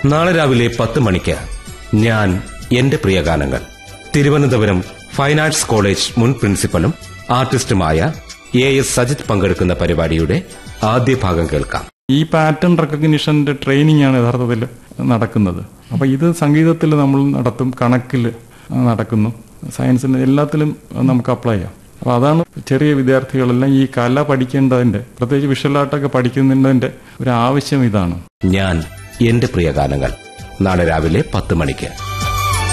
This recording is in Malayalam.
നാളെ രാവിലെ പത്ത് മണിക്ക് ഞാൻ എന്റെ പ്രിയ ഗാനങ്ങൾ തിരുവനന്തപുരം ഫൈൻ ആർട്സ് കോളേജ് മുൻ പ്രിൻസിപ്പലും ആർട്ടിസ്റ്റുമായ എ എസ് സജിത് പങ്കെടുക്കുന്ന പരിപാടിയുടെ ആദ്യ ഭാഗം കേൾക്കാം ഈ പാറ്റേൺ റെക്കഗ്നിഷന്റെ ട്രെയിനിങ് ആണ് യഥാർത്ഥത്തിൽ നടക്കുന്നത് അപ്പൊ ഇത് സംഗീതത്തിൽ നമ്മൾ നടത്തും കണക്കിൽ നടക്കുന്നു സയൻസിൽ എല്ലാത്തിലും നമുക്ക് അപ്ലൈ ചെയ്യാം അപ്പൊ അതാണ് ചെറിയ വിദ്യാർത്ഥികളെല്ലാം ഈ കല പഠിക്കേണ്ടതിന്റെ പ്രത്യേകിച്ച് വിഷ്വൽ ആർട്ടൊക്കെ പഠിക്കുന്നതിന്റെ ഒരു ആവശ്യം ഇതാണ് ഞാൻ എന്റെ പ്രിയ ഗാനങ്ങൾ നാളെ രാവിലെ പത്ത് മണിക്ക്